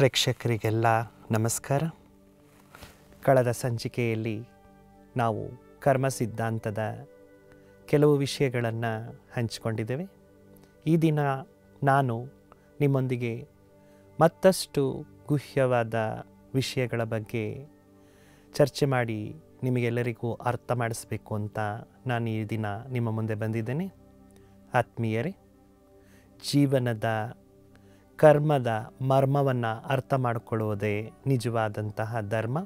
ಪ್ರೇಕ್ಷಕರಿಗೆಲ್ಲ ನಮಸ್ಕಾರ ಕಳೆದ ಸಂಚಿಕೆಯಲ್ಲಿ ನಾವು ಕರ್ಮ ಸಿದ್ಧಾಂತದ ಕೆಲವು ವಿಷಯಗಳನ್ನು ಹಂಚಿಕೊಂಡಿದ್ದೇವೆ ಈ ದಿನ ನಾನು ನಿಮ್ಮೊಂದಿಗೆ ಮತ್ತಷ್ಟು ಗುಹ್ಯವಾದ ವಿಷಯಗಳ ಬಗ್ಗೆ ಚರ್ಚೆ ಮಾಡಿ ನಿಮಗೆಲ್ಲರಿಗೂ ಅರ್ಥ ಮಾಡಿಸ್ಬೇಕು ಅಂತ ನಾನು ಈ ದಿನ ನಿಮ್ಮ ಮುಂದೆ ಬಂದಿದ್ದೇನೆ ಆತ್ಮೀಯರೇ ಜೀವನದ ಕರ್ಮದ ಮರ್ಮವನ್ನು ಅರ್ಥ ಮಾಡಿಕೊಳ್ಳುವುದೇ ನಿಜವಾದಂತಹ ಧರ್ಮ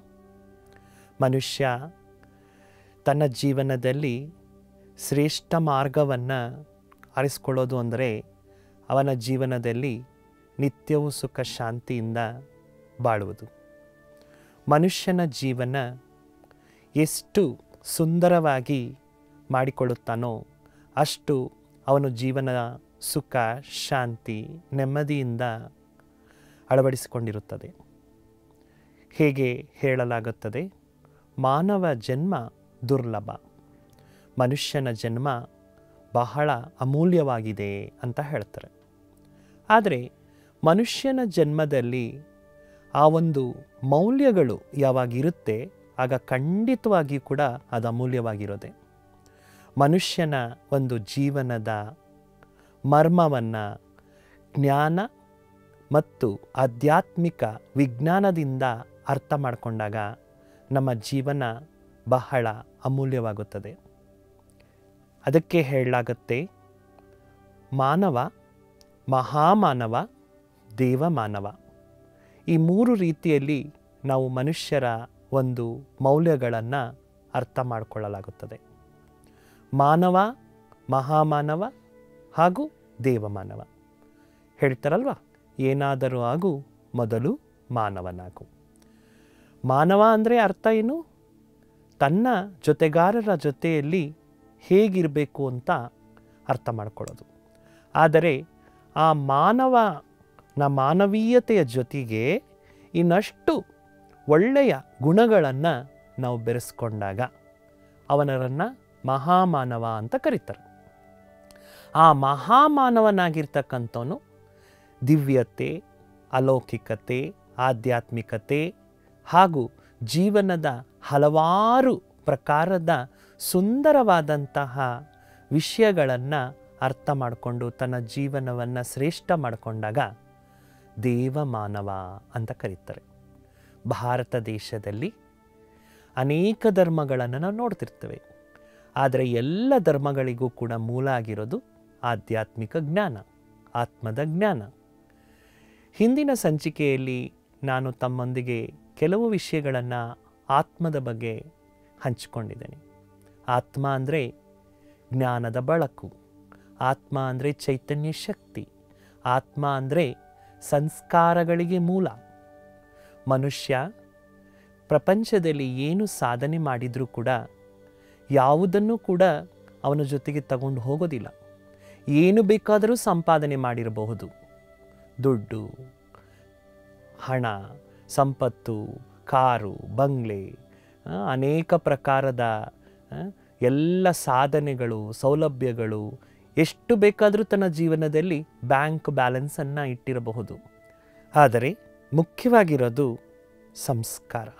ಮನುಷ್ಯ ತನ್ನ ಜೀವನದಲ್ಲಿ ಶ್ರೇಷ್ಠ ಮಾರ್ಗವನ್ನು ಆರಿಸ್ಕೊಳ್ಳೋದು ಅಂದರೆ ಅವನ ಜೀವನದಲ್ಲಿ ನಿತ್ಯವೂ ಸುಖ ಶಾಂತಿಯಿಂದ ಬಾಳುವುದು ಮನುಷ್ಯನ ಜೀವನ ಎಷ್ಟು ಸುಂದರವಾಗಿ ಮಾಡಿಕೊಳ್ಳುತ್ತಾನೋ ಅಷ್ಟು ಅವನು ಜೀವನ ಸುಖ ಶಾಂತಿ ನೆಮ್ಮದಿಯಿಂದ ಅಳವಡಿಸಿಕೊಂಡಿರುತ್ತದೆ ಹೇಗೆ ಹೇಳಲಾಗುತ್ತದೆ ಮಾನವ ಜನ್ಮ ದುರ್ಲಭ ಮನುಷ್ಯನ ಜನ್ಮ ಬಹಳ ಅಮೂಲ್ಯವಾಗಿದೆ ಅಂತ ಹೇಳ್ತಾರೆ ಆದರೆ ಮನುಷ್ಯನ ಜನ್ಮದಲ್ಲಿ ಆ ಒಂದು ಮೌಲ್ಯಗಳು ಯಾವಾಗಿರುತ್ತೆ ಆಗ ಖಂಡಿತವಾಗಿಯೂ ಕೂಡ ಅದು ಅಮೂಲ್ಯವಾಗಿರೋದೆ ಮನುಷ್ಯನ ಒಂದು ಜೀವನದ ಮರ್ಮವನ್ನು ಜ್ಞಾನ ಮತ್ತು ಆಧ್ಯಾತ್ಮಿಕ ವಿಜ್ಞಾನದಿಂದ ಅರ್ಥ ಮಾಡಿಕೊಂಡಾಗ ನಮ್ಮ ಜೀವನ ಬಹಳ ಅಮೂಲ್ಯವಾಗುತ್ತದೆ ಅದಕ್ಕೆ ಹೇಳಲಾಗುತ್ತೆ ಮಾನವ ಮಹಾಮಾನವ ದೇವಮಾನವ ಈ ಮೂರು ರೀತಿಯಲ್ಲಿ ನಾವು ಮನುಷ್ಯರ ಒಂದು ಮೌಲ್ಯಗಳನ್ನು ಅರ್ಥ ಮಾಡಿಕೊಳ್ಳಲಾಗುತ್ತದೆ ಮಾನವ ಮಹಾಮಾನವ ಹಾಗೂ ದೇವಮಾನವ ಹೇಳ್ತಾರಲ್ವ ಏನಾದರೂ ಆಗು ಮೊದಲು ಮಾನವನಾಗು ಮಾನವ ಅಂದರೆ ಅರ್ಥ ಏನು ತನ್ನ ಜೊತೆಗಾರರ ಜೊತೆಯಲ್ಲಿ ಹೇಗಿರಬೇಕು ಅಂತ ಅರ್ಥ ಮಾಡ್ಕೊಳ್ಳೋದು ಆದರೆ ಆ ಮಾನವನ ಮಾನವೀಯತೆಯ ಜೊತೆಗೆ ಇನ್ನಷ್ಟು ಒಳ್ಳೆಯ ಗುಣಗಳನ್ನು ನಾವು ಬೆರೆಸ್ಕೊಂಡಾಗ ಅವನರನ್ನು ಮಹಾಮಾನವ ಅಂತ ಕರೀತಾರೆ ಆ ಮಹಾಮಾನವನಾಗಿರ್ತಕ್ಕಂಥವನು ದಿವ್ಯತೆ ಅಲೌಕಿಕತೆ ಆಧ್ಯಾತ್ಮಿಕತೆ ಹಾಗೂ ಜೀವನದ ಹಲವಾರು ಪ್ರಕಾರದ ಸುಂದರವಾದಂತಹ ವಿಷಯಗಳನ್ನು ಅರ್ಥ ಮಾಡಿಕೊಂಡು ತನ್ನ ಜೀವನವನ್ನು ಶ್ರೇಷ್ಠ ಮಾಡಿಕೊಂಡಾಗ ದೇವಮಾನವ ಅಂತ ಕರೀತಾರೆ ಭಾರತ ದೇಶದಲ್ಲಿ ಅನೇಕ ಧರ್ಮಗಳನ್ನು ನಾವು ನೋಡ್ತಿರ್ತೇವೆ ಆದರೆ ಎಲ್ಲ ಧರ್ಮಗಳಿಗೂ ಕೂಡ ಮೂಲ ಆಗಿರೋದು ಆಧ್ಯಾತ್ಮಿಕ ಜ್ಞಾನ ಆತ್ಮದ ಜ್ಞಾನ ಹಿಂದಿನ ಸಂಚಿಕೆಯಲ್ಲಿ ನಾನು ತಮ್ಮೊಂದಿಗೆ ಕೆಲವು ವಿಷಯಗಳನ್ನು ಆತ್ಮದ ಬಗ್ಗೆ ಹಂಚಿಕೊಂಡಿದ್ದೇನೆ ಆತ್ಮ ಅಂದರೆ ಜ್ಞಾನದ ಬಳಕು ಆತ್ಮ ಅಂದರೆ ಚೈತನ್ಯ ಶಕ್ತಿ ಆತ್ಮ ಅಂದರೆ ಸಂಸ್ಕಾರಗಳಿಗೆ ಮೂಲ ಮನುಷ್ಯ ಪ್ರಪಂಚದಲ್ಲಿ ಏನು ಸಾಧನೆ ಮಾಡಿದರೂ ಕೂಡ ಯಾವುದನ್ನು ಕೂಡ ಅವನ ಜೊತೆಗೆ ತಗೊಂಡು ಹೋಗೋದಿಲ್ಲ ಏನು ಬೇಕಾದರೂ ಸಂಪಾದನೆ ಮಾಡಿರಬಹುದು ದುಡ್ಡು ಹಣ ಸಂಪತ್ತು ಕಾರು ಬಂಗ್ಲೆ ಆ, ಅನೇಕ ಪ್ರಕಾರದ ಆ, ಎಲ್ಲ ಸಾಧನೆಗಳು ಸೌಲಭ್ಯಗಳು ಎಷ್ಟು ಬೇಕಾದರೂ ತನ್ನ ಜೀವನದಲ್ಲಿ ಬ್ಯಾಂಕ್ ಬ್ಯಾಲೆನ್ಸನ್ನು ಇಟ್ಟಿರಬಹುದು ಆದರೆ ಮುಖ್ಯವಾಗಿರೋದು ಸಂಸ್ಕಾರ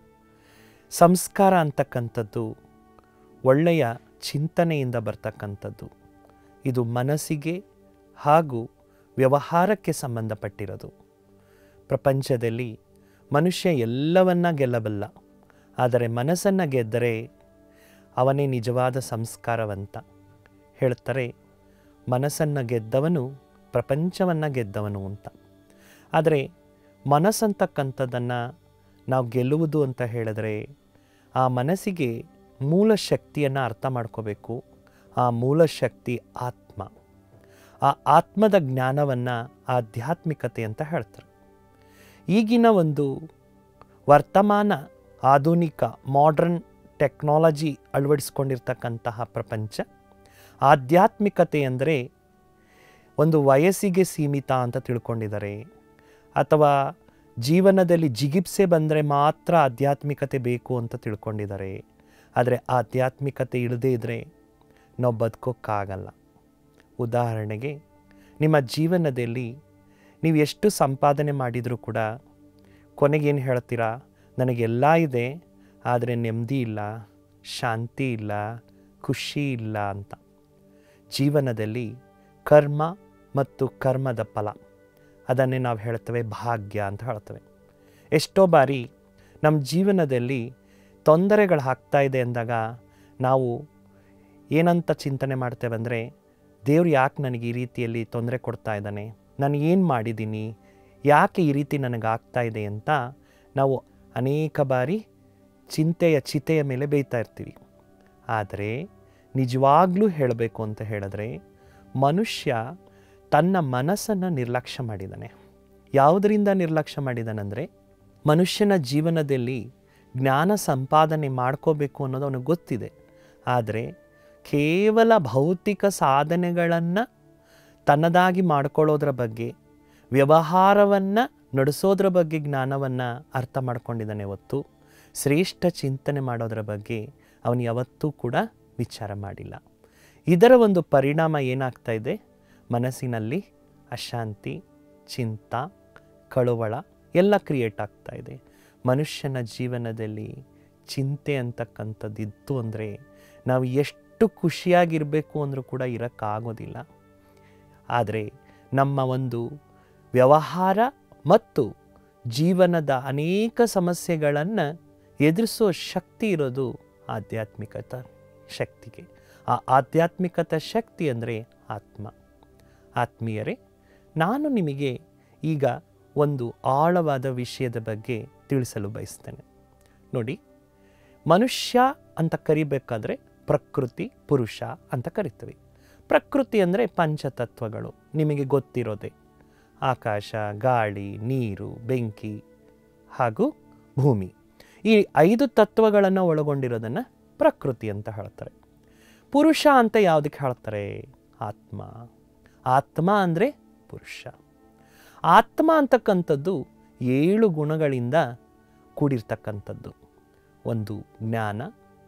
ಸಂಸ್ಕಾರ ಅಂತಕ್ಕಂಥದ್ದು ಒಳ್ಳೆಯ ಚಿಂತನೆಯಿಂದ ಬರ್ತಕ್ಕಂಥದ್ದು ಇದು ಮನಸ್ಸಿಗೆ ಹಾಗೂ ವ್ಯವಹಾರಕ್ಕೆ ಸಂಬಂಧಪಟ್ಟಿರೋದು ಪ್ರಪಂಚದಲ್ಲಿ ಮನುಷ್ಯ ಎಲ್ಲವನ್ನ ಗೆಲ್ಲಬಲ್ಲ ಆದರೆ ಮನಸ್ಸನ್ನು ಗೆದ್ದರೆ ಅವನೇ ನಿಜವಾದ ಸಂಸ್ಕಾರವಂತ ಹೇಳ್ತಾರೆ ಮನಸ್ಸನ್ನು ಗೆದ್ದವನು ಪ್ರಪಂಚವನ್ನು ಗೆದ್ದವನು ಅಂತ ಆದರೆ ಮನಸ್ಸಂತಕ್ಕಂಥದ್ದನ್ನು ನಾವು ಗೆಲ್ಲುವುದು ಅಂತ ಹೇಳಿದ್ರೆ ಆ ಮನಸ್ಸಿಗೆ ಮೂಲ ಶಕ್ತಿಯನ್ನು ಅರ್ಥ ಮಾಡ್ಕೋಬೇಕು ಆ ಮೂಲ ಶಕ್ತಿ ಆತ್ಮ ಆ ಆತ್ಮದ ಜ್ಞಾನವನ್ನು ಆಧ್ಯಾತ್ಮಿಕತೆ ಅಂತ ಹೇಳ್ತಾರೆ ಈಗಿನ ಒಂದು ವರ್ತಮಾನ ಆಧುನಿಕ ಮಾಡ್ರನ್ ಟೆಕ್ನಾಲಜಿ ಅಳವಡಿಸ್ಕೊಂಡಿರ್ತಕ್ಕಂತಹ ಪ್ರಪಂಚ ಆಧ್ಯಾತ್ಮಿಕತೆ ಅಂದರೆ ಒಂದು ವಯಸ್ಸಿಗೆ ಸೀಮಿತ ಅಂತ ತಿಳ್ಕೊಂಡಿದ್ದಾರೆ ಅಥವಾ ಜೀವನದಲ್ಲಿ ಜಿಗಿಪ್ಸೆ ಬಂದರೆ ಮಾತ್ರ ಆಧ್ಯಾತ್ಮಿಕತೆ ಬೇಕು ಅಂತ ತಿಳ್ಕೊಂಡಿದ್ದಾರೆ ಆದರೆ ಆಧ್ಯಾತ್ಮಿಕತೆ ಇಳದೇ ಇದ್ದರೆ ನಾವು ಬದುಕೋಕ್ಕಾಗಲ್ಲ ಉದಾಹರಣೆಗೆ ನಿಮ್ಮ ಜೀವನದಲ್ಲಿ ನೀವು ಎಷ್ಟು ಸಂಪಾದನೆ ಮಾಡಿದರೂ ಕೂಡ ಕೊನೆಗೇನು ಹೇಳ್ತೀರಾ ನನಗೆಲ್ಲ ಇದೆ ಆದರೆ ನೆಮ್ಮದಿ ಇಲ್ಲ ಶಾಂತಿ ಇಲ್ಲ ಖುಷಿ ಇಲ್ಲ ಅಂತ ಜೀವನದಲ್ಲಿ ಕರ್ಮ ಮತ್ತು ಕರ್ಮದ ಫಲ ಅದನ್ನೇ ನಾವು ಹೇಳ್ತೇವೆ ಭಾಗ್ಯ ಅಂತ ಹೇಳ್ತೇವೆ ಎಷ್ಟೋ ಬಾರಿ ನಮ್ಮ ಜೀವನದಲ್ಲಿ ತೊಂದರೆಗಳು ಆಗ್ತಾ ಇದೆ ಅಂದಾಗ ನಾವು ಏನಂತ ಚಿಂತನೆ ಮಾಡ್ತೇವೆ ಅಂದರೆ ದೇವ್ರು ಯಾಕೆ ನನಗೆ ಈ ರೀತಿಯಲ್ಲಿ ತೊಂದರೆ ಕೊಡ್ತಾ ಇದ್ದಾನೆ ನಾನು ಏನು ಮಾಡಿದ್ದೀನಿ ಯಾಕೆ ಈ ರೀತಿ ನನಗೆ ಆಗ್ತಾ ಇದೆ ಅಂತ ನಾವು ಅನೇಕ ಬಾರಿ ಚಿಂತೆಯ ಚಿತೆಯ ಮೇಲೆ ಬೇಯ್ತಾ ಇರ್ತೀವಿ ಆದರೆ ನಿಜವಾಗ್ಲೂ ಹೇಳಬೇಕು ಅಂತ ಹೇಳಿದ್ರೆ ಮನುಷ್ಯ ತನ್ನ ಮನಸ್ಸನ್ನು ನಿರ್ಲಕ್ಷ್ಯ ಮಾಡಿದ್ದಾನೆ ಯಾವುದರಿಂದ ನಿರ್ಲಕ್ಷ್ಯ ಮಾಡಿದಾನಂದರೆ ಮನುಷ್ಯನ ಜೀವನದಲ್ಲಿ ಜ್ಞಾನ ಸಂಪಾದನೆ ಮಾಡ್ಕೋಬೇಕು ಅನ್ನೋದು ಅವನಿಗೆ ಗೊತ್ತಿದೆ ಆದರೆ ಕೇವಲ ಭೌತಿಕ ಸಾಧನೆಗಳನ್ನು ತನ್ನದಾಗಿ ಮಾಡ್ಕೊಳ್ಳೋದ್ರ ಬಗ್ಗೆ ವ್ಯವಹಾರವನ್ನು ನಡೆಸೋದ್ರ ಬಗ್ಗೆ ಜ್ಞಾನವನ್ನು ಅರ್ಥ ಮಾಡ್ಕೊಂಡಿದ್ದಾನೆ ಹೊತ್ತು ಶ್ರೇಷ್ಠ ಚಿಂತನೆ ಮಾಡೋದ್ರ ಬಗ್ಗೆ ಅವನು ಯಾವತ್ತೂ ಕೂಡ ವಿಚಾರ ಮಾಡಿಲ್ಲ ಇದರ ಒಂದು ಪರಿಣಾಮ ಏನಾಗ್ತಾ ಇದೆ ಮನಸ್ಸಿನಲ್ಲಿ ಅಶಾಂತಿ ಚಿಂತ ಕಳುವಳ ಎಲ್ಲ ಕ್ರಿಯೇಟ್ ಆಗ್ತಾ ಇದೆ ಮನುಷ್ಯನ ಜೀವನದಲ್ಲಿ ಚಿಂತೆ ಅಂತಕ್ಕಂಥದ್ದು ಇತ್ತು ಅಂದರೆ ನಾವು ಎಷ್ಟು ಖುಷಿಯಾಗಿರಬೇಕು ಅಂದರೂ ಕೂಡ ಇರೋಕ್ಕಾಗೋದಿಲ್ಲ ಆದರೆ ನಮ್ಮ ಒಂದು ವ್ಯವಹಾರ ಮತ್ತು ಜೀವನದ ಅನೇಕ ಸಮಸ್ಯೆಗಳನ್ನು ಎದುರಿಸೋ ಶಕ್ತಿ ಇರೋದು ಆಧ್ಯಾತ್ಮಿಕತ ಶಕ್ತಿಗೆ ಆ ಆಧ್ಯಾತ್ಮಿಕತ ಶಕ್ತಿ ಅಂದರೆ ಆತ್ಮ ಆತ್ಮೀಯರೇ ನಾನು ನಿಮಗೆ ಈಗ ಒಂದು ಆಳವಾದ ವಿಷಯದ ಬಗ್ಗೆ ತಿಳಿಸಲು ಬಯಸ್ತೇನೆ ನೋಡಿ ಮನುಷ್ಯ ಅಂತ ಕರಿಬೇಕಾದ್ರೆ ಪ್ರಕೃತಿ ಪುರುಷ ಅಂತ ಕರಿತೀವಿ ಪ್ರಕೃತಿ ಅಂದರೆ ಪಂಚತತ್ವಗಳು ನಿಮಗೆ ಗೊತ್ತಿರೋದೆ ಆಕಾಶ ಗಾಳಿ ನೀರು ಬೆಂಕಿ ಹಾಗೂ ಭೂಮಿ ಈ ಐದು ತತ್ವಗಳನ್ನು ಒಳಗೊಂಡಿರೋದನ್ನು ಪ್ರಕೃತಿ ಅಂತ ಹೇಳ್ತಾರೆ ಪುರುಷ ಅಂತ ಯಾವುದಕ್ಕೆ ಹೇಳ್ತಾರೆ ಆತ್ಮ ಆತ್ಮ ಅಂದರೆ ಪುರುಷ ಆತ್ಮ ಅಂತಕ್ಕಂಥದ್ದು ಏಳು ಗುಣಗಳಿಂದ ಕೂಡಿರ್ತಕ್ಕಂಥದ್ದು ಒಂದು ಜ್ಞಾನ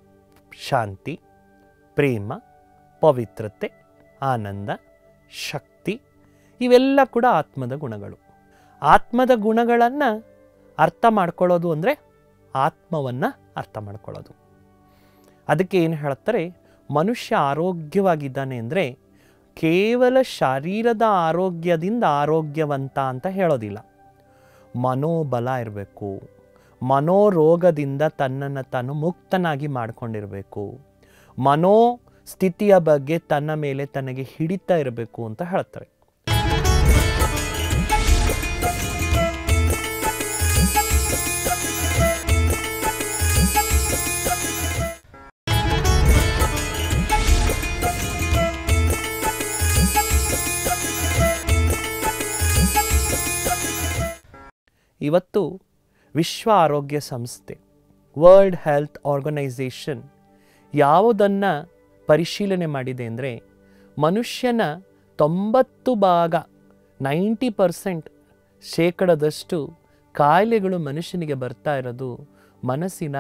ಶಾಂತಿ ಪ್ರೇಮ ಪವಿತ್ರತೆ ಆನಂದ ಶಕ್ತಿ ಇವೆಲ್ಲ ಕೂಡ ಆತ್ಮದ ಗುಣಗಳು ಆತ್ಮದ ಗುಣಗಳನ್ನು ಅರ್ಥ ಮಾಡ್ಕೊಳ್ಳೋದು ಅಂದರೆ ಆತ್ಮವನ್ನು ಅರ್ಥ ಮಾಡ್ಕೊಳ್ಳೋದು ಅದಕ್ಕೆ ಏನು ಹೇಳ್ತಾರೆ ಮನುಷ್ಯ ಆರೋಗ್ಯವಾಗಿದ್ದಾನೆ ಅಂದರೆ ಕೇವಲ ಶರೀರದ ಆರೋಗ್ಯದಿಂದ ಆರೋಗ್ಯವಂತ ಅಂತ ಹೇಳೋದಿಲ್ಲ ಮನೋಬಲ ಇರಬೇಕು ಮನೋರೋಗದಿಂದ ತನ್ನನ್ನು ತಾನು ಮುಕ್ತನಾಗಿ ಮಾಡ್ಕೊಂಡಿರಬೇಕು ಮನೋ ಸ್ಥಿತಿಯ ಬಗ್ಗೆ ತನ್ನ ಮೇಲೆ ತನಗೆ ಹಿಡಿತಾ ಇರಬೇಕು ಅಂತ ಹೇಳ್ತಾರೆ ಇವತ್ತು ವಿಶ್ವ ಆರೋಗ್ಯ ಸಂಸ್ಥೆ ವರ್ಲ್ಡ್ ಹೆಲ್ತ್ ಆರ್ಗನೈಸೇಷನ್ ಯಾವುದನ್ನು ಪರಿಶೀಲನೆ ಮಾಡಿದೆ ಅಂದರೆ ಮನುಷ್ಯನ ತೊಂಬತ್ತು ಭಾಗ ನೈಂಟಿ ಪರ್ಸೆಂಟ್ ಶೇಕಡದಷ್ಟು ಕಾಯಿಲೆಗಳು ಮನುಷ್ಯನಿಗೆ ಬರ್ತಾ ಇರೋದು ಮನಸ್ಸಿನ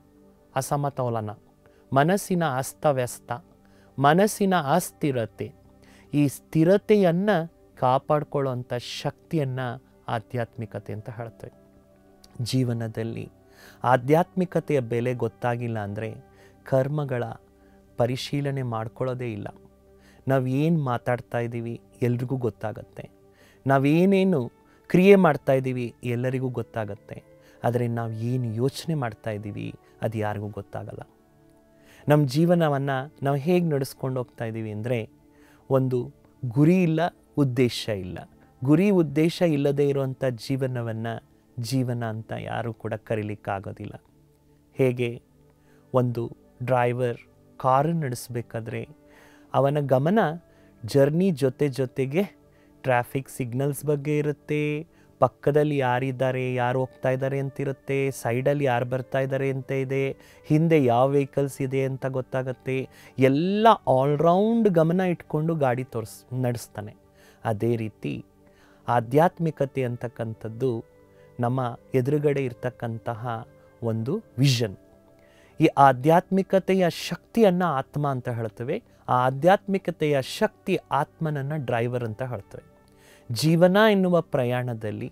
ಅಸಮತೋಲನ ಮನಸ್ಸಿನ ಅಸ್ತವ್ಯಸ್ತ ಮನಸ್ಸಿನ ಅಸ್ಥಿರತೆ ಈ ಸ್ಥಿರತೆಯನ್ನು ಕಾಪಾಡ್ಕೊಳ್ಳೋಂಥ ಶಕ್ತಿಯನ್ನು ಆಧ್ಯಾತ್ಮಿಕತೆ ಅಂತ ಹೇಳ್ತೇವೆ ಜೀವನದಲ್ಲಿ ಆಧ್ಯಾತ್ಮಿಕತೆಯ ಬೆಲೆ ಗೊತ್ತಾಗಿಲ್ಲ ಅಂದರೆ ಕರ್ಮಗಳ ಪರಿಶೀಲನೆ ಮಾಡ್ಕೊಳ್ಳೋದೇ ಇಲ್ಲ ನಾವು ಏನು ಮಾತಾಡ್ತಾ ಇದ್ದೀವಿ ಎಲ್ರಿಗೂ ಗೊತ್ತಾಗತ್ತೆ ನಾವೇನೇನು ಕ್ರಿಯೆ ಮಾಡ್ತಾ ಇದ್ದೀವಿ ಎಲ್ಲರಿಗೂ ಗೊತ್ತಾಗತ್ತೆ ಆದರೆ ನಾವು ಏನು ಯೋಚನೆ ಮಾಡ್ತಾ ಇದ್ದೀವಿ ಅದು ಯಾರಿಗೂ ಗೊತ್ತಾಗಲ್ಲ ನಮ್ಮ ಜೀವನವನ್ನು ನಾವು ಹೇಗೆ ನಡೆಸ್ಕೊಂಡು ಹೋಗ್ತಾ ಇದ್ದೀವಿ ಅಂದರೆ ಒಂದು ಗುರಿ ಇಲ್ಲ ಉದ್ದೇಶ ಇಲ್ಲ ಗುರಿ ಉದ್ದೇಶ ಇಲ್ಲದೆ ಇರುವಂಥ ಜೀವನವನ್ನು ಜೀವನ ಅಂತ ಯಾರೂ ಕೂಡ ಕರೀಲಿಕ್ಕಾಗೋದಿಲ್ಲ ಹೇಗೆ ಒಂದು ಡ್ರೈವರ್ ಕಾರು ನಡೆಸಬೇಕಾದ್ರೆ ಅವನ ಗಮನ ಜರ್ನಿ ಜೊತೆ ಜೊತೆಗೆ ಟ್ರಾಫಿಕ್ ಸಿಗ್ನಲ್ಸ್ ಬಗ್ಗೆ ಇರುತ್ತೆ ಪಕ್ಕದಲ್ಲಿ ಯಾರಿದ್ದಾರೆ ಯಾರು ಹೋಗ್ತಾ ಇದ್ದಾರೆ ಅಂತಿರುತ್ತೆ ಸೈಡಲ್ಲಿ ಯಾರು ಬರ್ತಾ ಇದ್ದಾರೆ ಅಂತ ಇದೆ ಹಿಂದೆ ಯಾವ ವೆಹಿಕಲ್ಸ್ ಇದೆ ಅಂತ ಗೊತ್ತಾಗತ್ತೆ ಎಲ್ಲ ಆಲ್ರೌಂಡ್ ಗಮನ ಇಟ್ಕೊಂಡು ಗಾಡಿ ತೋರಿಸ್ ನಡೆಸ್ತಾನೆ ಅದೇ ರೀತಿ ಆಧ್ಯಾತ್ಮಿಕತೆ ಅಂತಕ್ಕಂಥದ್ದು ನಮ್ಮ ಎದುರುಗಡೆ ಇರ್ತಕ್ಕಂತಹ ಒಂದು ವಿಷನ್ ಈ ಆಧ್ಯಾತ್ಮಿಕತೆಯ ಶಕ್ತಿಯನ್ನು ಆತ್ಮ ಅಂತ ಹೇಳ್ತೇವೆ ಆ ಆಧ್ಯಾತ್ಮಿಕತೆಯ ಶಕ್ತಿ ಆತ್ಮನನ್ನು ಡ್ರೈವರ್ ಅಂತ ಹೇಳ್ತೇವೆ ಜೀವನ ಎನ್ನುವ ಪ್ರಯಾಣದಲ್ಲಿ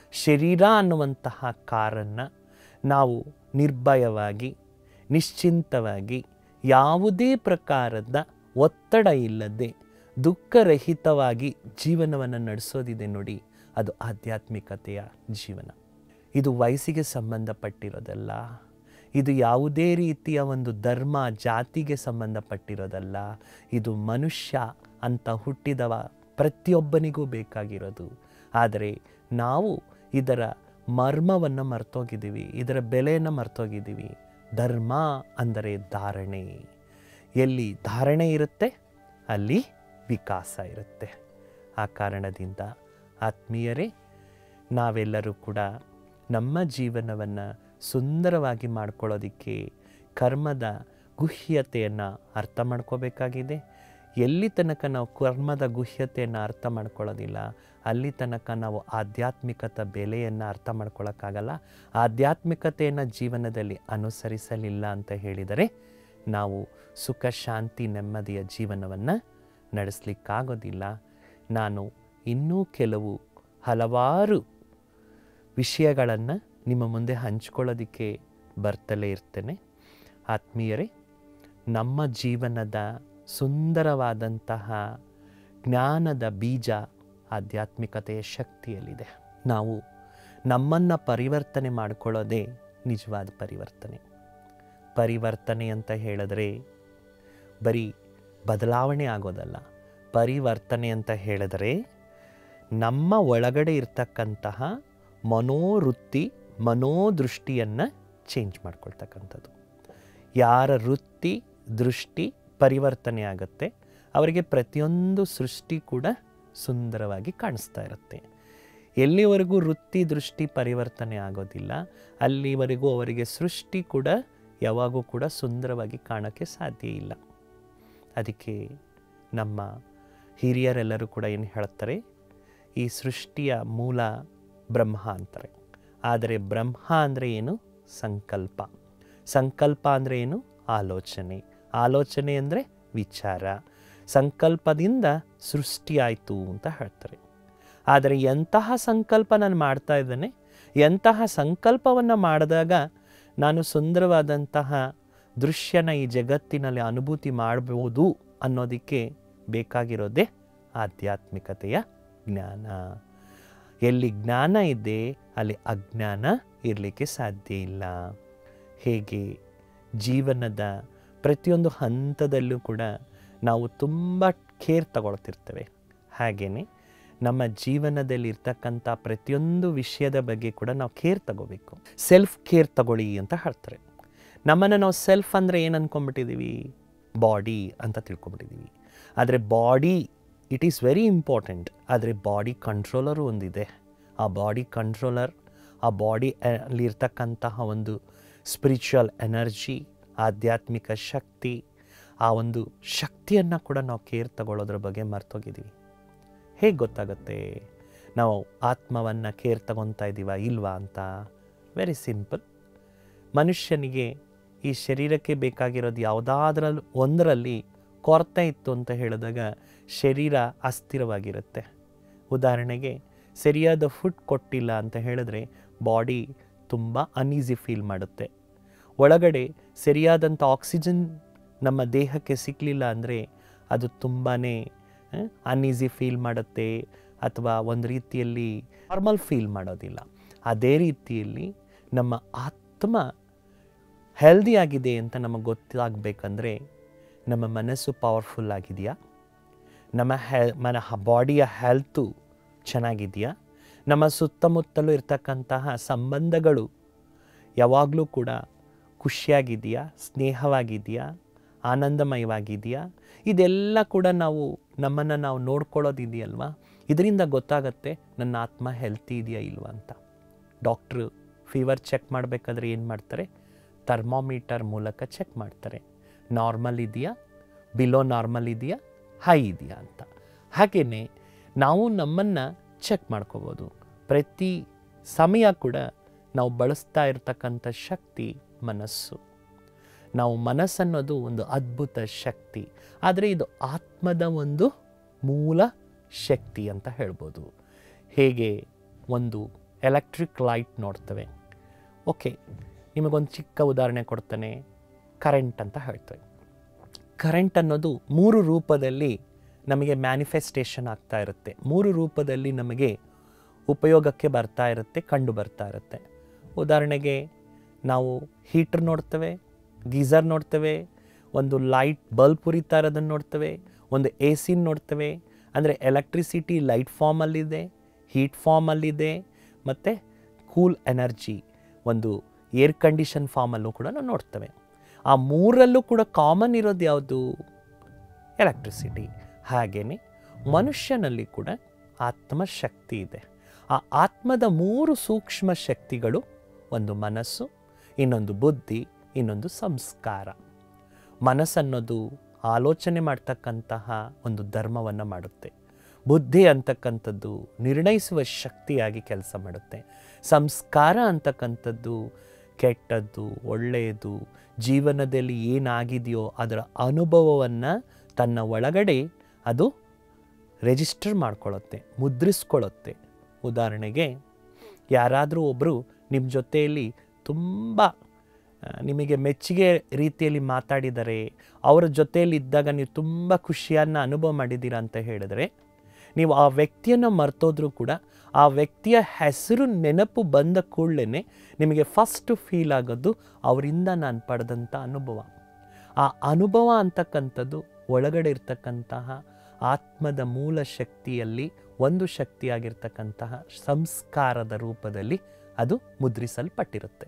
ಶರೀರ ಅನ್ನುವಂತಹ ಕಾರನ್ನು ನಾವು ನಿರ್ಭಯವಾಗಿ ನಿಶ್ಚಿಂತವಾಗಿ ಯಾವುದೇ ಪ್ರಕಾರದ ಒತ್ತಡ ಇಲ್ಲದೆ ದುಃಖರಹಿತವಾಗಿ ಜೀವನವನ್ನು ನಡೆಸೋದಿದೆ ನೋಡಿ ಅದು ಆಧ್ಯಾತ್ಮಿಕತೆಯ ಜೀವನ ಇದು ವಯಸ್ಸಿಗೆ ಸಂಬಂಧಪಟ್ಟಿರೋದಲ್ಲ ಇದು ಯಾವುದೇ ರೀತಿಯ ಒಂದು ಧರ್ಮ ಜಾತಿಗೆ ಸಂಬಂಧಪಟ್ಟಿರೋದಲ್ಲ ಇದು ಮನುಷ್ಯ ಅಂತ ಹುಟ್ಟಿದವ ಪ್ರತಿಯೊಬ್ಬನಿಗೂ ಬೇಕಾಗಿರೋದು ಆದರೆ ನಾವು ಇದರ ಮರ್ಮವನ್ನು ಮರ್ತೋಗಿದ್ದೀವಿ ಇದರ ಬೆಲೆಯನ್ನು ಮರ್ತೋಗಿದ್ದೀವಿ ಧರ್ಮ ಅಂದರೆ ಧಾರಣೆ ಎಲ್ಲಿ ಧಾರಣೆ ಇರುತ್ತೆ ಅಲ್ಲಿ ವಿಕಾಸ ಇರುತ್ತೆ ಆ ಕಾರಣದಿಂದ ಆತ್ಮೀಯರೇ ನಾವೆಲ್ಲರೂ ಕೂಡ ನಮ್ಮ ಜೀವನವನ್ನು ಸುಂದರವಾಗಿ ಮಾಡ್ಕೊಳ್ಳೋದಕ್ಕೆ ಕರ್ಮದ ಗುಹ್ಯತೆಯನ್ನು ಅರ್ಥ ಮಾಡ್ಕೋಬೇಕಾಗಿದೆ ಎಲ್ಲಿ ತನಕ ನಾವು ಕರ್ಮದ ಗುಹ್ಯತೆಯನ್ನು ಅರ್ಥ ಮಾಡ್ಕೊಳ್ಳೋದಿಲ್ಲ ಅಲ್ಲಿ ತನಕ ನಾವು ಆಧ್ಯಾತ್ಮಿಕತ ಬೆಲೆಯನ್ನು ಅರ್ಥ ಮಾಡ್ಕೊಳ್ಳೋಕ್ಕಾಗಲ್ಲ ಆಧ್ಯಾತ್ಮಿಕತೆಯನ್ನು ಜೀವನದಲ್ಲಿ ಅನುಸರಿಸಲಿಲ್ಲ ಅಂತ ಹೇಳಿದರೆ ನಾವು ಸುಖ ಶಾಂತಿ ನೆಮ್ಮದಿಯ ಜೀವನವನ್ನು ನಡೆಸಲಿಕ್ಕಾಗೋದಿಲ್ಲ ನಾನು ಇನ್ನೂ ಕೆಲವು ಹಲವಾರು ವಿಷಯಗಳನ್ನು ನಿಮ್ಮ ಮುಂದೆ ಹಂಚ್ಕೊಳ್ಳೋದಕ್ಕೆ ಬರ್ತಲೇ ಇರ್ತೇನೆ ಆತ್ಮೀಯರೇ ನಮ್ಮ ಜೀವನದ ಸುಂದರವಾದಂತಹ ಜ್ಞಾನದ ಬೀಜ ಆಧ್ಯಾತ್ಮಿಕತೆಯ ಶಕ್ತಿಯಲ್ಲಿದೆ ನಾವು ನಮ್ಮನ್ನು ಪರಿವರ್ತನೆ ಮಾಡಿಕೊಳ್ಳೋದೇ ನಿಜವಾದ ಪರಿವರ್ತನೆ ಪರಿವರ್ತನೆ ಅಂತ ಹೇಳಿದ್ರೆ ಬರೀ ಬದಲಾವಣೆ ಆಗೋದಲ್ಲ ಪರಿವರ್ತನೆ ಅಂತ ಹೇಳಿದರೆ ನಮ್ಮ ಒಳಗಡೆ ಇರ್ತಕ್ಕಂತಹ ಮನೋವೃತ್ತಿ ಮನೋದೃಷ್ಟಿಯನ್ನು ಚೇಂಜ್ ಮಾಡ್ಕೊಳ್ತಕ್ಕಂಥದ್ದು ಯಾರ ವೃತ್ತಿ ದೃಷ್ಟಿ ಪರಿವರ್ತನೆ ಆಗುತ್ತೆ ಅವರಿಗೆ ಪ್ರತಿಯೊಂದು ಸೃಷ್ಟಿ ಕೂಡ ಸುಂದರವಾಗಿ ಕಾಣಿಸ್ತಾ ಇರುತ್ತೆ ಎಲ್ಲಿವರೆಗೂ ವೃತ್ತಿ ದೃಷ್ಟಿ ಪರಿವರ್ತನೆ ಆಗೋದಿಲ್ಲ ಅಲ್ಲಿವರೆಗೂ ಅವರಿಗೆ ಸೃಷ್ಟಿ ಕೂಡ ಯಾವಾಗೂ ಕೂಡ ಸುಂದರವಾಗಿ ಕಾಣೋಕ್ಕೆ ಸಾಧ್ಯ ಇಲ್ಲ ಅದಕ್ಕೆ ನಮ್ಮ ಹಿರಿಯರೆಲ್ಲರೂ ಕೂಡ ಏನು ಹೇಳ್ತಾರೆ ಈ ಸೃಷ್ಟಿಯ ಮೂಲ ಬ್ರಹ್ಮ ಅಂತಾರೆ ಆದರೆ ಬ್ರಹ್ಮ ಅಂದರೆ ಏನು ಸಂಕಲ್ಪ ಸಂಕಲ್ಪ ಅಂದರೆ ಏನು ಆಲೋಚನೆ ಆಲೋಚನೆ ಅಂದರೆ ವಿಚಾರ ಸಂಕಲ್ಪದಿಂದ ಸೃಷ್ಟಿಯಾಯಿತು ಅಂತ ಹೇಳ್ತಾರೆ ಆದರೆ ಎಂತಹ ಸಂಕಲ್ಪ ನಾನು ಮಾಡ್ತಾ ಇದ್ದೇನೆ ಎಂತಹ ಸಂಕಲ್ಪವನ್ನು ಮಾಡಿದಾಗ ನಾನು ಸುಂದರವಾದಂತಹ ದೃಶ್ಯನ ಈ ಜಗತ್ತಿನಲ್ಲಿ ಅನುಭೂತಿ ಮಾಡ್ಬೋದು ಅನ್ನೋದಕ್ಕೆ ಬೇಕಾಗಿರೋದೇ ಆಧ್ಯಾತ್ಮಿಕತೆಯ ಜ್ಞಾನ ಎಲ್ಲಿ ಜ್ಞಾನ ಇದೆ ಅಲ್ಲಿ ಅಜ್ಞಾನ ಇರಲಿಕ್ಕೆ ಸಾಧ್ಯ ಇಲ್ಲ ಹೇಗೆ ಜೀವನದ ಪ್ರತಿಯೊಂದು ಹಂತದಲ್ಲೂ ಕೂಡ ನಾವು ತುಂಬ ಕೇರ್ ತಗೊಳ್ತಿರ್ತೇವೆ ಹಾಗೆಯೇ ನಮ್ಮ ಜೀವನದಲ್ಲಿ ಇರ್ತಕ್ಕಂಥ ಪ್ರತಿಯೊಂದು ವಿಷಯದ ಬಗ್ಗೆ ಕೂಡ ನಾವು ಕೇರ್ ತಗೋಬೇಕು ಸೆಲ್ಫ್ ಕೇರ್ ತಗೊಳ್ಳಿ ಅಂತ ಹೇಳ್ತಾರೆ ನಮ್ಮನ್ನು ನಾವು ಸೆಲ್ಫ್ ಅಂದರೆ ಏನು ಅಂದ್ಕೊಂಡ್ಬಿಟ್ಟಿದ್ದೀವಿ ಬಾಡಿ ಅಂತ ತಿಳ್ಕೊಂಬಿಟ್ಟಿದ್ದೀವಿ ಆದರೆ body it is very important ಆದರೆ ಬಾಡಿ ಕಂಟ್ರೋಲರು ಒಂದಿದೆ ಆ ಬಾಡಿ ಕಂಟ್ರೋಲರ್ ಆ ಬಾಡಿ ಅಲ್ಲಿರ್ತಕ್ಕಂತಹ ಒಂದು ಸ್ಪಿರಿಚುವಲ್ ಎನರ್ಜಿ ಆಧ್ಯಾತ್ಮಿಕ ಶಕ್ತಿ ಆ ಒಂದು ಶಕ್ತಿಯನ್ನು ಕೂಡ ನಾವು ಕೇರ್ ತಗೊಳ್ಳೋದ್ರ ಬಗ್ಗೆ ಮರ್ತೋಗಿದ್ದೀವಿ ಹೇಗೆ ಗೊತ್ತಾಗುತ್ತೆ ನಾವು ಆತ್ಮವನ್ನು ಕೇರ್ ತಗೊತಾ ಇದ್ದೀವ ಇಲ್ವಾ ಅಂತ ವೆರಿ ಸಿಂಪಲ್ ಮನುಷ್ಯನಿಗೆ ಈ ಶರೀರಕ್ಕೆ ಬೇಕಾಗಿರೋದು ಯಾವುದಾದ್ರಲ್ಲಿ ಒಂದರಲ್ಲಿ ಕೊರತೆ ಇತ್ತು ಅಂತ ಹೇಳಿದಾಗ ಶರೀರ ಅಸ್ಥಿರವಾಗಿರುತ್ತೆ ಉದಾಹರಣೆಗೆ ಸರಿಯಾದ ಫುಡ್ ಕೊಟ್ಟಿಲ್ಲ ಅಂತ ಹೇಳಿದ್ರೆ ಬಾಡಿ ತುಂಬ ಅನ್ಈಸಿ ಫೀಲ್ ಮಾಡುತ್ತೆ ಒಳಗಡೆ ಸರಿಯಾದಂಥ ಆಕ್ಸಿಜನ್ ನಮ್ಮ ದೇಹಕ್ಕೆ ಸಿಕ್ಕಲಿಲ್ಲ ಅಂದರೆ ಅದು ತುಂಬಾ ಅನ್ಈಸಿ ಫೀಲ್ ಮಾಡುತ್ತೆ ಅಥವಾ ಒಂದು ರೀತಿಯಲ್ಲಿ ನಾರ್ಮಲ್ ಫೀಲ್ ಮಾಡೋದಿಲ್ಲ ಅದೇ ರೀತಿಯಲ್ಲಿ ನಮ್ಮ ಆತ್ಮ ಹೆಲ್ದಿ ಆಗಿದೆ ಅಂತ ನಮಗೆ ಗೊತ್ತಾಗಬೇಕಂದ್ರೆ ನಮ್ಮ ಮನಸ್ಸು ಪವರ್ಫುಲ್ ಆಗಿದೆಯಾ ನಮ್ಮ ಹೆ ಮನ ಬಾಡಿಯ ಹೆಲ್ತು ಚೆನ್ನಾಗಿದೆಯಾ ನಮ್ಮ ಸುತ್ತಮುತ್ತಲೂ ಇರ್ತಕ್ಕಂತಹ ಸಂಬಂಧಗಳು ಯಾವಾಗಲೂ ಕೂಡ ಖುಷಿಯಾಗಿದೆಯಾ ಸ್ನೇಹವಾಗಿದೆಯಾ ಆನಂದಮಯವಾಗಿದೆಯಾ ಇದೆಲ್ಲ ಕೂಡ ನಾವು ನಮ್ಮನ್ನು ನಾವು ನೋಡ್ಕೊಳ್ಳೋದಿದೆಯಲ್ವಾ ಇದರಿಂದ ಗೊತ್ತಾಗತ್ತೆ ನನ್ನ ಆತ್ಮ ಹೆಲ್ತಿ ಇದೆಯಾ ಇಲ್ವಾ ಅಂತ ಡಾಕ್ಟ್ರು ಫೀವರ್ ಚೆಕ್ ಮಾಡಬೇಕಾದ್ರೆ ಏನು ಮಾಡ್ತಾರೆ ಥರ್ಮಾಮೀಟರ್ ಮೂಲಕ ಚೆಕ್ ಮಾಡ್ತಾರೆ ನಾರ್ಮಲ್ ಇದೆಯಾ ಬಿಲೋ ನಾರ್ಮಲ್ ಇದೆಯಾ ಹೈ ಇದೆಯಾ ಅಂತ ಹಾಗೆಯೇ ನಾವು ನಮ್ಮನ್ನು ಚೆಕ್ ಮಾಡ್ಕೋಬೋದು ಪ್ರತಿ ಸಮಯ ಕೂಡ ನಾವು ಬಳಸ್ತಾ ಇರತಕ್ಕಂಥ ಶಕ್ತಿ ಮನಸ್ಸು ನಾವು ಮನಸ್ಸನ್ನೋದು ಒಂದು ಅದ್ಭುತ ಶಕ್ತಿ ಆದರೆ ಇದು ಆತ್ಮದ ಒಂದು ಮೂಲ ಶಕ್ತಿ ಅಂತ ಹೇಳ್ಬೋದು ಹೇಗೆ ಒಂದು ಎಲೆಕ್ಟ್ರಿಕ್ ಲೈಟ್ ನೋಡ್ತೇವೆ ಓಕೆ ನಿಮಗೊಂದು ಚಿಕ್ಕ ಉದಾಹರಣೆ ಕೊಡ್ತಾನೆ ಕರೆಂಟ್ ಅಂತ ಹೇಳ್ತೇವೆ ಕರೆಂಟ್ ಅನ್ನೋದು ಮೂರು ರೂಪದಲ್ಲಿ ನಮಗೆ ಮ್ಯಾನಿಫೆಸ್ಟೇಷನ್ ಆಗ್ತಾ ಇರುತ್ತೆ ಮೂರು ರೂಪದಲ್ಲಿ ನಮಗೆ ಉಪಯೋಗಕ್ಕೆ ಬರ್ತಾ ಇರುತ್ತೆ ಕಂಡು ಬರ್ತಾ ಇರುತ್ತೆ ಉದಾಹರಣೆಗೆ ನಾವು ಹೀಟ್ರ್ ನೋಡ್ತೇವೆ ಗೀಝರ್ ನೋಡ್ತೇವೆ ಒಂದು ಲೈಟ್ ಬಲ್ಬ್ ಉರಿತಾ ಇರೋದನ್ನು ನೋಡ್ತೇವೆ ಒಂದು ಎ ಸಿನ ನೋಡ್ತೇವೆ ಅಂದರೆ ಎಲೆಕ್ಟ್ರಿಸಿಟಿ ಲೈಟ್ ಫಾರ್ಮಲ್ಲಿದೆ ಹೀಟ್ ಫಾರ್ಮಲ್ಲಿದೆ ಮತ್ತು ಕೂಲ್ ಎನರ್ಜಿ ಒಂದು ಏರ್ ಕಂಡೀಷನ್ ಫಾರ್ಮಲ್ಲೂ ಕೂಡ ನಾವು ನೋಡ್ತೇವೆ ಆ ಮೂರಲ್ಲೂ ಕೂಡ ಕಾಮನ್ ಇರೋದು ಯಾವುದು ಎಲೆಕ್ಟ್ರಿಸಿಟಿ ಹಾಗೆಯೇ ಮನುಷ್ಯನಲ್ಲಿ ಕೂಡ ಆತ್ಮಶಕ್ತಿ ಇದೆ ಆ ಆತ್ಮದ ಮೂರು ಸೂಕ್ಷ್ಮ ಶಕ್ತಿಗಳು ಒಂದು ಮನಸ್ಸು ಇನ್ನೊಂದು ಬುದ್ಧಿ ಇನ್ನೊಂದು ಸಂಸ್ಕಾರ ಮನಸ್ಸನ್ನೋದು ಆಲೋಚನೆ ಮಾಡ್ತಕ್ಕಂತಹ ಒಂದು ಧರ್ಮವನ್ನು ಮಾಡುತ್ತೆ ಬುದ್ಧಿ ಅಂತಕ್ಕಂಥದ್ದು ನಿರ್ಣಯಿಸುವ ಶಕ್ತಿಯಾಗಿ ಕೆಲಸ ಮಾಡುತ್ತೆ ಸಂಸ್ಕಾರ ಅಂತಕ್ಕಂಥದ್ದು ಕೆಟ್ಟದ್ದು ಒಳ್ಳೆಯದು ಜೀವನದಲ್ಲಿ ಏನಾಗಿದೆಯೋ ಅದರ ಅನುಭವವನ್ನು ತನ್ನ ಒಳಗಡೆ ಅದು ರಿಜಿಸ್ಟರ್ ಮಾಡ್ಕೊಳ್ಳುತ್ತೆ ಮುದ್ರಿಸ್ಕೊಳ್ಳುತ್ತೆ ಉದಾಹರಣೆಗೆ ಯಾರಾದರೂ ಒಬ್ಬರು ನಿಮ್ಮ ಜೊತೆಯಲ್ಲಿ ತುಂಬ ಆ, ನಿಮಗೆ ಮೆಚ್ಚುಗೆ ರೀತಿಯಲ್ಲಿ ಮಾತಾಡಿದರೆ ಅವರ ಜೊತೆಯಲ್ಲಿ ಇದ್ದಾಗ ನೀವು ತುಂಬ ಖುಷಿಯನ್ನು ಅನುಭವ ಮಾಡಿದ್ದೀರಾ ಅಂತ ಹೇಳಿದರೆ ನೀವು ಆ ವ್ಯಕ್ತಿಯನ್ನು ಮರ್ತೋದ್ರೂ ಕೂಡ ಆ ವ್ಯಕ್ತಿಯ ಹೆಸರು ನೆನಪು ಬಂದ ಕೂಡಲೇ ನಿಮಗೆ ಫಸ್ಟ್ ಫೀಲ್ ಆಗೋದು ಅವರಿಂದ ನಾನು ಪಡೆದಂಥ ಅನುಭವ ಆ ಅನುಭವ ಅಂತಕ್ಕಂಥದ್ದು ಒಳಗಡೆ ಇರ್ತಕ್ಕಂತಹ ಆತ್ಮದ ಮೂಲ ಶಕ್ತಿಯಲ್ಲಿ ಒಂದು ಶಕ್ತಿಯಾಗಿರ್ತಕ್ಕಂತಹ ಸಂಸ್ಕಾರದ ರೂಪದಲ್ಲಿ ಅದು ಮುದ್ರಿಸಲ್ಪಟ್ಟಿರುತ್ತೆ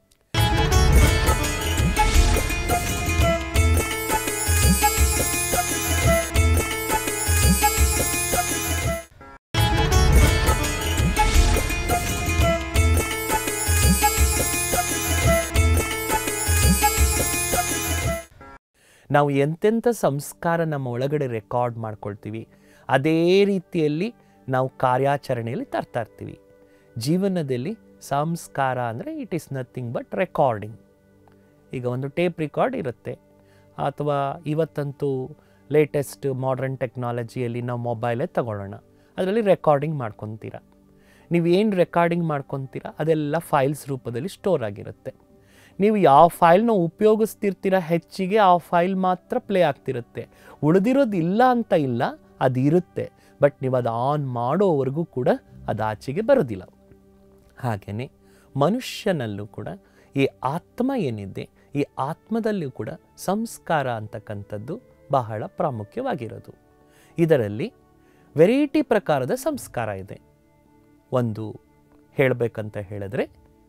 ನಾವು ಎಂತೆಂಥ ಸಂಸ್ಕಾರ ನಮ್ಮ ಒಳಗಡೆ ರೆಕಾರ್ಡ್ ಮಾಡ್ಕೊಳ್ತೀವಿ ಅದೇ ರೀತಿಯಲ್ಲಿ ನಾವು ಕಾರ್ಯಾಚರಣೆಯಲ್ಲಿ ತರ್ತಾ ಇರ್ತೀವಿ ಜೀವನದಲ್ಲಿ ಸಂಸ್ಕಾರ ಅಂದರೆ it is nothing but recording ಈಗ ಒಂದು ಟೇಪ್ ರೆಕಾರ್ಡ್ ಇರುತ್ತೆ ಅಥವಾ ಇವತ್ತಂತೂ ಲೇಟೆಸ್ಟ್ ಮಾಡ್ರನ್ ಟೆಕ್ನಾಲಜಿಯಲ್ಲಿ ನಾವು ಮೊಬೈಲೇ ತಗೊಳ್ಳೋಣ ಅದರಲ್ಲಿ ರೆಕಾರ್ಡಿಂಗ್ ಮಾಡ್ಕೊತೀರ ನೀವೇನು ರೆಕಾರ್ಡಿಂಗ್ ಮಾಡ್ಕೊತೀರ ಅದೆಲ್ಲ ಫೈಲ್ಸ್ ರೂಪದಲ್ಲಿ ಸ್ಟೋರ್ ಆಗಿರುತ್ತೆ ನೀವು ಯಾವ ಫೈಲ್ನ ಉಪಯೋಗಿಸ್ತಿರ್ತೀರ ಹೆಚ್ಚಿಗೆ ಆ ಫೈಲ್ ಮಾತ್ರ ಪ್ಲೇ ಆಗ್ತಿರುತ್ತೆ ಉಳಿದಿರೋದು ಇಲ್ಲ ಅಂತ ಇಲ್ಲ ಅದು ಇರುತ್ತೆ ಬಟ್ ನೀವು ಅದು ಆನ್ ಮಾಡೋವರೆಗೂ ಕೂಡ ಅದು ಆಚೆಗೆ ಬರೋದಿಲ್ಲ ಹಾಗೆಯೇ ಮನುಷ್ಯನಲ್ಲೂ ಕೂಡ ಈ ಆತ್ಮ ಏನಿದೆ ಈ ಆತ್ಮದಲ್ಲೂ ಕೂಡ ಸಂಸ್ಕಾರ ಅಂತಕ್ಕಂಥದ್ದು ಬಹಳ ಪ್ರಾಮುಖ್ಯವಾಗಿರೋದು ಇದರಲ್ಲಿ ವೆರೈಟಿ ಪ್ರಕಾರದ ಸಂಸ್ಕಾರ ಇದೆ ಒಂದು ಹೇಳಬೇಕಂತ ಹೇಳಿದ್ರೆ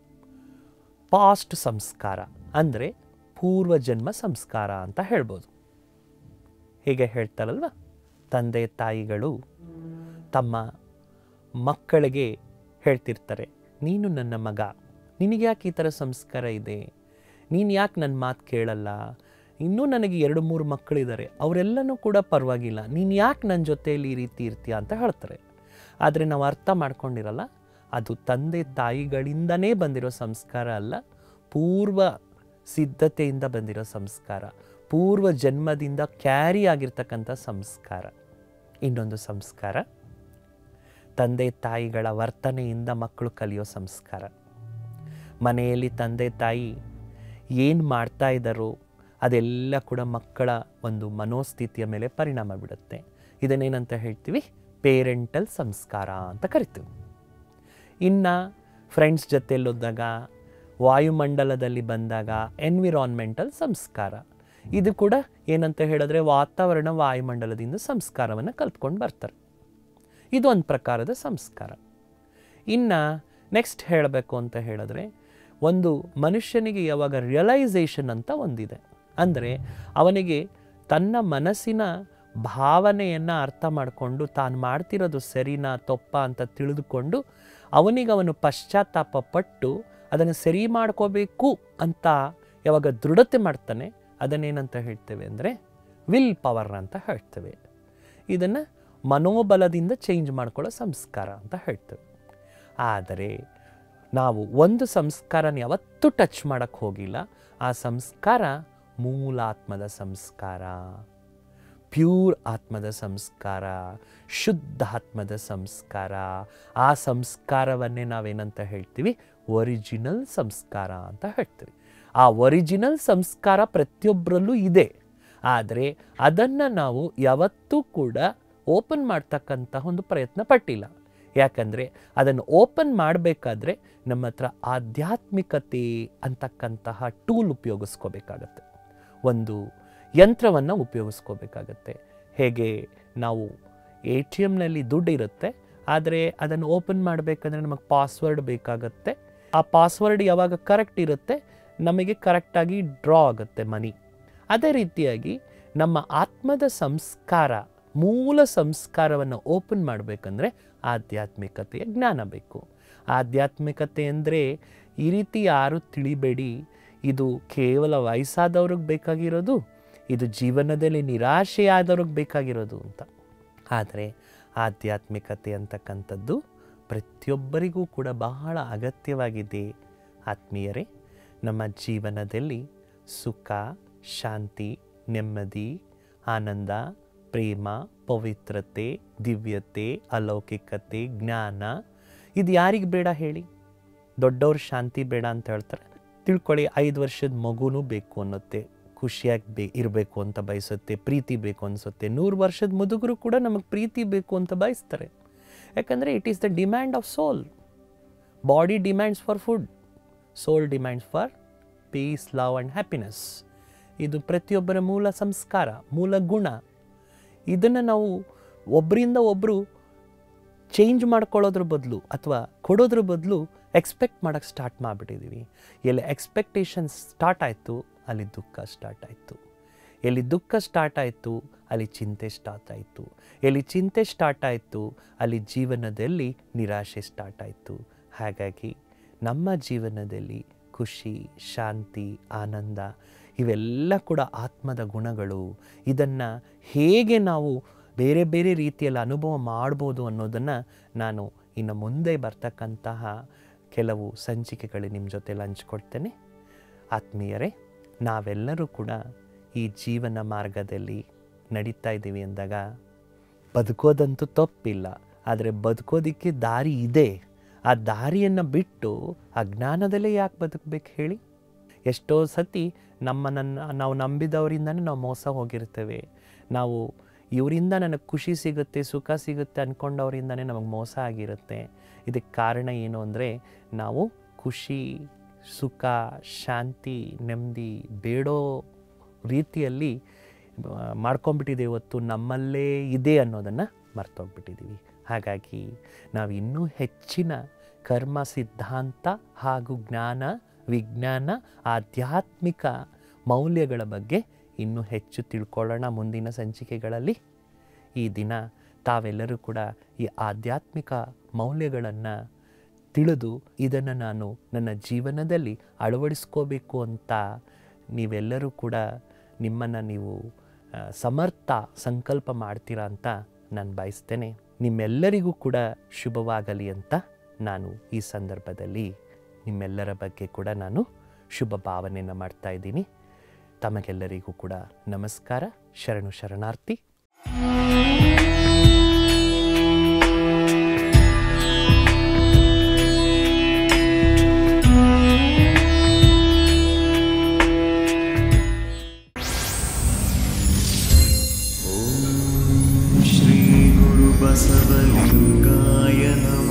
ಪಾಸ್ಟ್ ಸಂಸ್ಕಾರ ಅಂದರೆ ಪೂರ್ವಜನ್ಮ ಸಂಸ್ಕಾರ ಅಂತ ಹೇಳ್ಬೋದು ಹೀಗೆ ಹೇಳ್ತಾರಲ್ವ ತಂದೆ ತಾಯಿಗಳು ತಮ್ಮ ಮಕ್ಕಳಿಗೆ ಹೇಳ್ತಿರ್ತಾರೆ ನೀನು ನನ್ನ ಮಗ ನಿನಗೆ ಯಾಕೆ ಈ ಥರ ಸಂಸ್ಕಾರ ಇದೆ ನೀನು ಯಾಕೆ ನನ್ನ ಮಾತು ಕೇಳಲ್ಲ ಇನ್ನೂ ನನಗೆ ಎರಡು ಮೂರು ಮಕ್ಕಳಿದ್ದಾರೆ ಅವರೆಲ್ಲನೂ ಕೂಡ ಪರವಾಗಿಲ್ಲ ನೀನು ಯಾಕೆ ನನ್ನ ಜೊತೆಯಲ್ಲಿ ಈ ರೀತಿ ಇರ್ತೀಯ ಅಂತ ಹೇಳ್ತಾರೆ ಆದರೆ ನಾವು ಅರ್ಥ ಮಾಡ್ಕೊಂಡಿರಲ್ಲ ಅದು ತಂದೆ ತಾಯಿಗಳಿಂದನೇ ಬಂದಿರೋ ಸಂಸ್ಕಾರ ಅಲ್ಲ ಪೂರ್ವ ಸಿದ್ಧತೆಯಿಂದ ಬಂದಿರೋ ಸಂಸ್ಕಾರ ಪೂರ್ವ ಜನ್ಮದಿಂದ ಕ್ಯಾರಿ ಆಗಿರ್ತಕ್ಕಂಥ ಸಂಸ್ಕಾರ ಇನ್ನೊಂದು ಸಂಸ್ಕಾರ ತಂದೆ ತಾಯಿಗಳ ವರ್ತನೆಯಿಂದ ಮಕ್ಕಳು ಕಲಿಯೋ ಸಂಸ್ಕಾರ ಮನೆಯಲ್ಲಿ ತಂದೆ ತಾಯಿ ಏನು ಮಾಡ್ತಾ ಇದ್ದಾರೋ ಅದೆಲ್ಲ ಕೂಡ ಮಕ್ಕಳ ಒಂದು ಮನೋಸ್ಥಿತಿಯ ಮೇಲೆ ಪರಿಣಾಮ ಬಿಡುತ್ತೆ ಇದನ್ನೇನಂತ ಹೇಳ್ತೀವಿ ಪೇರೆಂಟಲ್ ಸಂಸ್ಕಾರ ಅಂತ ಕರಿತೀವಿ ಇನ್ನು ಫ್ರೆಂಡ್ಸ್ ಜೊತೆಯಲ್ಲೋದಾಗ ವಾಯುಮಂಡಲದಲ್ಲಿ ಬಂದಾಗ ಎನ್ವಿರಾನ್ಮೆಂಟಲ್ ಸಂಸ್ಕಾರ ಇದು ಕೂಡ ಏನಂತ ಹೇಳಿದ್ರೆ ವಾತಾವರಣ ವಾಯುಮಂಡಲದಿಂದ ಸಂಸ್ಕಾರವನ್ನು ಕಲ್ತ್ಕೊಂಡು ಬರ್ತಾರೆ ಇದು ಒಂದು ಪ್ರಕಾರದ ಸಂಸ್ಕಾರ ಇನ್ನು ನೆಕ್ಸ್ಟ್ ಹೇಳಬೇಕು ಅಂತ ಹೇಳಿದ್ರೆ ಒಂದು ಮನುಷ್ಯನಿಗೆ ಯಾವಾಗ ರಿಯಲೈಸೇಷನ್ ಅಂತ ಒಂದಿದೆ ಅಂದರೆ ಅವನಿಗೆ ತನ್ನ ಮನಸ್ಸಿನ ಭಾವನೆಯನ್ನು ಅರ್ಥ ಮಾಡಿಕೊಂಡು ತಾನು ಮಾಡ್ತಿರೋದು ಸರಿನಾ ತಪ್ಪ ಅಂತ ತಿಳಿದುಕೊಂಡು ಅವನಿಗೆ ಅವನು ಪಶ್ಚಾತ್ತಾಪ ಪಟ್ಟು ಅದನ್ನು ಸರಿ ಮಾಡ್ಕೋಬೇಕು ಅಂತ ಯಾವಾಗ ದೃಢತೆ ಮಾಡ್ತಾನೆ ಅದನ್ನೇನಂತ ಹೇಳ್ತೇವೆ ಅಂದರೆ ವಿಲ್ ಪವರ್ ಅಂತ ಹೇಳ್ತೇವೆ ಇದನ್ನು ಮನೋಬಲದಿಂದ ಚೇಂಜ್ ಮಾಡ್ಕೊಳ್ಳೋ ಸಂಸ್ಕಾರ ಅಂತ ಹೇಳ್ತೇವೆ ಆದರೆ ನಾವು ಒಂದು ಸಂಸ್ಕಾರನ ಯಾವತ್ತೂ ಟಚ್ ಮಾಡೋಕ್ಕೆ ಹೋಗಿಲ್ಲ ಆ ಸಂಸ್ಕಾರ ಮೂಲಾತ್ಮದ ಸಂಸ್ಕಾರ ಪ್ಯೂರ್ ಆತ್ಮದ ಸಂಸ್ಕಾರ ಶುದ್ಧ ಆತ್ಮದ ಸಂಸ್ಕಾರ ಆ ಸಂಸ್ಕಾರವನ್ನೇ ನಾವೇನಂತ ಹೇಳ್ತೀವಿ ಒರಿಜಿನಲ್ ಸಂಸ್ಕಾರ ಅಂತ ಹೇಳ್ತೀವಿ ಆ ಒರಿಜಿನಲ್ ಸಂಸ್ಕಾರ ಪ್ರತಿಯೊಬ್ಬರಲ್ಲೂ ಇದೆ ಆದರೆ ಅದನ್ನು ನಾವು ಯಾವತ್ತೂ ಕೂಡ ಓಪನ್ ಮಾಡ್ತಕ್ಕಂತಹ ಒಂದು ಪ್ರಯತ್ನ ಪಟ್ಟಿಲ್ಲ ಯಾಕಂದರೆ ಅದನ್ನು ಓಪನ್ ಮಾಡಬೇಕಾದ್ರೆ ನಮ್ಮ ಹತ್ರ ಆಧ್ಯಾತ್ಮಿಕತೆ ಅಂತಕ್ಕಂತಹ ಟೂಲ್ ಉಪಯೋಗಿಸ್ಕೋಬೇಕಾಗತ್ತೆ ಒಂದು ಯಂತ್ರವನ್ನು ಉಪಯೋಗಿಸ್ಕೋಬೇಕಾಗತ್ತೆ ಹೇಗೆ ನಾವು ಎ ಟಿ ಎಮ್ನಲ್ಲಿ ದುಡ್ಡು ಇರುತ್ತೆ ಆದರೆ ಅದನ್ನು ಓಪನ್ ಮಾಡಬೇಕಂದ್ರೆ ನಮಗೆ ಪಾಸ್ವರ್ಡ್ ಬೇಕಾಗತ್ತೆ ಆ ಪಾಸ್ವರ್ಡ್ ಯಾವಾಗ ಕರೆಕ್ಟ್ ಇರುತ್ತೆ ನಮಗೆ ಕರೆಕ್ಟಾಗಿ ಡ್ರಾ ಆಗುತ್ತೆ ಮನಿ ಅದೇ ರೀತಿಯಾಗಿ ನಮ್ಮ ಆತ್ಮದ ಸಂಸ್ಕಾರ ಮೂಲ ಸಂಸ್ಕಾರವನ್ನು ಓಪನ್ ಮಾಡಬೇಕಂದ್ರೆ ಆಧ್ಯಾತ್ಮಿಕತೆಯ ಜ್ಞಾನ ಬೇಕು ಆಧ್ಯಾತ್ಮಿಕತೆ ಅಂದರೆ ಈ ರೀತಿ ಯಾರು ತಿಳಿಬೇಡಿ ಇದು ಕೇವಲ ವಯಸ್ಸಾದವ್ರಿಗೆ ಬೇಕಾಗಿರೋದು ಇದು ಜೀವನದಲ್ಲಿ ನಿರಾಶೆಯಾದವ್ರಿಗೆ ಬೇಕಾಗಿರೋದು ಅಂತ ಆದರೆ ಆಧ್ಯಾತ್ಮಿಕತೆ ಅಂತಕ್ಕಂಥದ್ದು ಪ್ರತಿಯೊಬ್ಬರಿಗೂ ಕೂಡ ಬಹಳ ಅಗತ್ಯವಾಗಿದೆ ಆತ್ಮೀಯರೇ ನಮ್ಮ ಜೀವನದಲ್ಲಿ ಸುಖ ಶಾಂತಿ ನೆಮ್ಮದಿ ಆನಂದ ಪ್ರೇಮ ಪವಿತ್ರತೆ ದಿವ್ಯತೆ ಅಲೌಕಿಕತೆ ಜ್ಞಾನ ಇದು ಯಾರಿಗೆ ಬೇಡ ಹೇಳಿ ದೊಡ್ಡವ್ರ ಶಾಂತಿ ಬೇಡ ಅಂತ ಹೇಳ್ತಾರೆ ತಿಳ್ಕೊಳ್ಳಿ ಐದು ವರ್ಷದ ಮಗುನೂ ಬೇಕು ಅನ್ನುತ್ತೆ ಖುಷಿಯಾಗಿ ಬೇ ಇರಬೇಕು ಅಂತ ಬಯಸುತ್ತೆ ಪ್ರೀತಿ ಬೇಕು ಅನಿಸುತ್ತೆ ನೂರು ವರ್ಷದ ಮುದುಗರು ಕೂಡ ನಮಗೆ ಪ್ರೀತಿ ಬೇಕು ಅಂತ ಬಯಸ್ತಾರೆ ಯಾಕಂದರೆ it is the demand of soul body demands for food soul demands for peace love and happiness ಇದು ಪ್ರತಿಯೊಬ್ಬರ ಮೂಲ ಸಂಸ್ಕಾರ ಮೂಲ ಗುಣ ಇದನ್ನು ನಾವು ಒಬ್ಬರಿಂದ ಒಬ್ಬರು ಚೇಂಜ್ ಮಾಡ್ಕೊಳ್ಳೋದ್ರ ಬದಲು ಅಥವಾ ಕೊಡೋದ್ರ ಬದಲು ಎಕ್ಸ್ಪೆಕ್ಟ್ ಮಾಡೋಕ್ಕೆ ಸ್ಟಾರ್ಟ್ ಮಾಡಿಬಿಟ್ಟಿದ್ದೀವಿ ಎಲ್ಲಿ ಎಕ್ಸ್ಪೆಕ್ಟೇಷನ್ಸ್ ಸ್ಟಾರ್ಟ್ ಆಯಿತು ಅಲ್ಲಿ ದುಃಖ ಸ್ಟಾರ್ಟ್ ಆಯಿತು ಎಲ್ಲಿ ದುಃಖ ಸ್ಟಾರ್ಟ್ ಆಯಿತು ಅಲ್ಲಿ ಚಿಂತೆ ಸ್ಟಾರ್ಟ್ ಆಯಿತು ಎಲ್ಲಿ ಚಿಂತೆ ಸ್ಟಾರ್ಟ್ ಆಯಿತು ಅಲ್ಲಿ ಜೀವನದಲ್ಲಿ ನಿರಾಶೆ ಸ್ಟಾರ್ಟ್ ಆಯಿತು ಹಾಗಾಗಿ ನಮ್ಮ ಜೀವನದಲ್ಲಿ ಖುಷಿ ಶಾಂತಿ ಆನಂದ ಇವೆಲ್ಲ ಕೂಡ ಆತ್ಮದ ಗುಣಗಳು ಇದನ್ನು ಹೇಗೆ ನಾವು ಬೇರೆ ಬೇರೆ ರೀತಿಯಲ್ಲಿ ಅನುಭವ ಮಾಡ್ಬೋದು ಅನ್ನೋದನ್ನು ನಾನು ಇನ್ನು ಮುಂದೆ ಬರ್ತಕ್ಕಂತಹ ಕೆಲವು ಸಂಚಿಕೆಗಳು ನಿಮ್ಮ ಜೊತೆಲಿ ಹಂಚ್ಕೊಡ್ತೇನೆ ಆತ್ಮೀಯರೇ ನಾವೆಲ್ಲರೂ ಕೂಡ ಈ ಜೀವನ ಮಾರ್ಗದಲ್ಲಿ ನಡೀತಾ ಇದ್ದೀವಿ ಅಂದಾಗ ಬದುಕೋದಂತೂ ತಪ್ಪಿಲ್ಲ ಆದರೆ ಬದುಕೋದಕ್ಕೆ ದಾರಿ ಇದೆ ಆ ದಾರಿಯನ್ನು ಬಿಟ್ಟು ಆ ಜ್ಞಾನದಲ್ಲೇ ಯಾಕೆ ಬದುಕಬೇಕು ಹೇಳಿ ಎಷ್ಟೋ ಸತಿ ನಮ್ಮನ್ನು ನಾವು ನಂಬಿದವರಿಂದನೇ ನಾವು ಮೋಸ ಹೋಗಿರ್ತೇವೆ ನಾವು ಇವರಿಂದ ನನಗೆ ಖುಷಿ ಸಿಗುತ್ತೆ ಸುಖ ಸಿಗುತ್ತೆ ಅಂದ್ಕೊಂಡವರಿಂದನೇ ನಮಗೆ ಮೋಸ ಆಗಿರುತ್ತೆ ಇದಕ್ಕೆ ಕಾರಣ ಏನು ಅಂದರೆ ನಾವು ಖುಷಿ ಸುಖ ಶಾಂತಿ ನೆಮ್ಮದಿ ಬೇಡೋ ರೀತಿಯಲ್ಲಿ ಮಾಡ್ಕೊಂಬಿಟ್ಟಿದ್ದೀವಿ ಇವತ್ತು ನಮ್ಮಲ್ಲೇ ಇದೆ ಅನ್ನೋದನ್ನು ಮರ್ತೋಗ್ಬಿಟ್ಟಿದ್ದೀವಿ ಹಾಗಾಗಿ ನಾವು ಇನ್ನೂ ಹೆಚ್ಚಿನ ಕರ್ಮ ಸಿದ್ಧಾಂತ ಹಾಗೂ ಜ್ಞಾನ ವಿಜ್ಞಾನ ಆಧ್ಯಾತ್ಮಿಕ ಮೌಲ್ಯಗಳ ಬಗ್ಗೆ ಇನ್ನೂ ಹೆಚ್ಚು ತಿಳ್ಕೊಳ್ಳೋಣ ಮುಂದಿನ ಸಂಚಿಕೆಗಳಲ್ಲಿ ಈ ದಿನ ತಾವೆಲ್ಲರೂ ಕೂಡ ಈ ಆಧ್ಯಾತ್ಮಿಕ ಮೌಲ್ಯಗಳನ್ನು ತಿಳಿದು ಇದನ್ನು ನಾನು ನನ್ನ ಜೀವನದಲ್ಲಿ ಅಳವಡಿಸ್ಕೋಬೇಕು ಅಂತ ನೀವೆಲ್ಲರೂ ಕೂಡ ನಿಮ್ಮನ್ನು ನೀವು ಆ, ಸಮರ್ಥ ಸಂಕಲ್ಪ ಮಾಡ್ತೀರಾ ಅಂತ ನಾನು ಬಯಸ್ತೇನೆ ನಿಮ್ಮೆಲ್ಲರಿಗೂ ಕೂಡ ಶುಭವಾಗಲಿ ಅಂತ ನಾನು ಈ ಸಂದರ್ಭದಲ್ಲಿ ನಿಮ್ಮೆಲ್ಲರ ಬಗ್ಗೆ ಕೂಡ ನಾನು ಶುಭ ಭಾವನೆಯನ್ನು ಮಾಡ್ತಾ ಇದ್ದೀನಿ ತಮಗೆಲ್ಲರಿಗೂ ಕೂಡ ನಮಸ್ಕಾರ ಶರಣು ಶರಣಾರ್ಥಿ श्रीगुरुबसवलिङ्गाय नमः